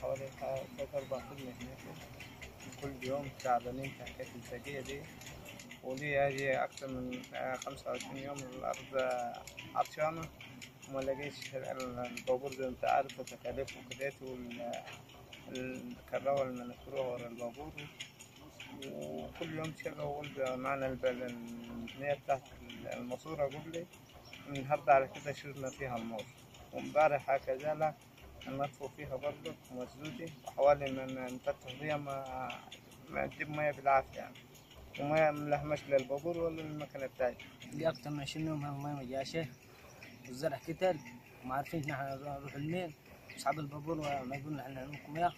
حوالي ثلاث أربع خدمة هناك كل يوم تعبانين في حكاية الزجاجة دي ولي أجي أكتر من خمسة وعشرين يوم الأرض آه، عطشانة وما لاقيش البابور زي ما أنت عارف التكاليف وكدات والكراوة اللي بنكروها ورا البابور وكل يوم شغل معنا الب- المياه بتاعت الماسورة قبلي النهاردة على كده شربنا فيها النار وامبارح هكذا لا نطفو فيها برضه مسدودة وحوالي من نفتح فيها ما ما تجيب مية بالعافية يعني وما ملهمش للبابور ولا المكنة بتاعتي لي أكتر من 20 يوم الماء ما جاشه والزرع كتل وما عارفين نحن نروح لمين أصحاب البابور ما يقولون نحن نعلمكم إياه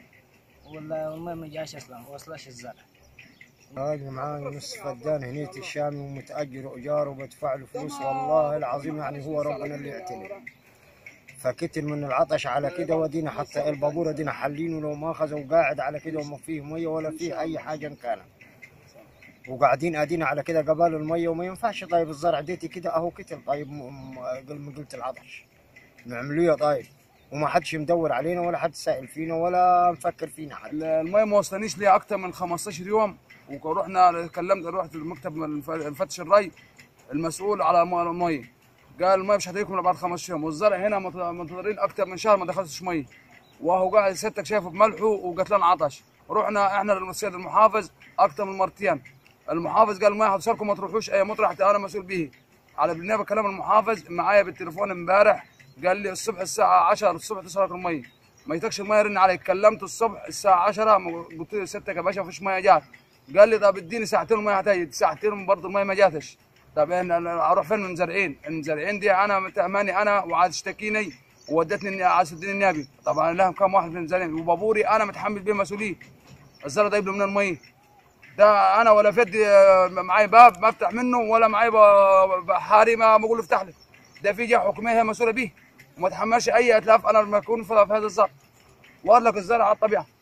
ولا والماء ما جاش أصلا ما وصلش الزرع هذا معاي نص فدان هنيت الشامي ومتأجر إيجار وبدفع له فلوس والله العظيم يعني هو ربنا اللي يعتني فكتل من العطش على كده ودينا حتى البابورة دينا حلينه لو ما أخذ وقاعد على كده وما فيه مية ولا فيه أي حاجة إن كان وقاعدين ادينا على كده قبال المية وما ينفعش طيب الزرع ديتي كده اهو كتل طيب م- م- قل من قلت العطش نعملوه طيب وما حدش مدور علينا ولا حد سائل فينا ولا مفكر فينا حد المي ما وصلنيش لي اكتر من 15 يوم ورحنا كلمت رحت المكتب من الف- الفتش الري المسؤول على م- المي قال المي مش هتجيكم الا بعد 15 يوم والزرع هنا مت- منتظرين اكتر من شهر ما دخلتش مي وهو قاعد ستك شايفه بملحه وقتلان عطش رحنا احنا للسيد المحافظ اكتر من مرتين المحافظ قال ما هتوصلكم ما تروحوش اي مطرح انا مسؤول به على بالنيابه كلام المحافظ معايا بالتليفون امبارح قال لي الصبح الساعه 10 الصبح توصل لك المي ما يتكش الميه يرن علي كلمته الصبح الساعه 10 ما قلت له ستك يا باشا مفيش ميه جات قال لي طب اديني ساعتين الميه هتجي ساعتين برضه الميه ما جاتش طب انا أنا اروح فين من زرعين المزرعين دي انا متهماني انا وعاد اشتكيني وودتني عايز تديني النبي طبعا لهم كم واحد من المزارعين وبابوري انا متحمل بيه مسؤوليه الزرع ده يجيب له من الميه ده انا ولا فدي معي باب ما افتح منه ولا معي ب- بحاري ما بقول له افتح لي ده في جهه حكوميه هي مسؤوله بيه وما تحملش اي اتلاف انا لما اكون في في هذا الزرع وقال لك الزرع على الطبيعه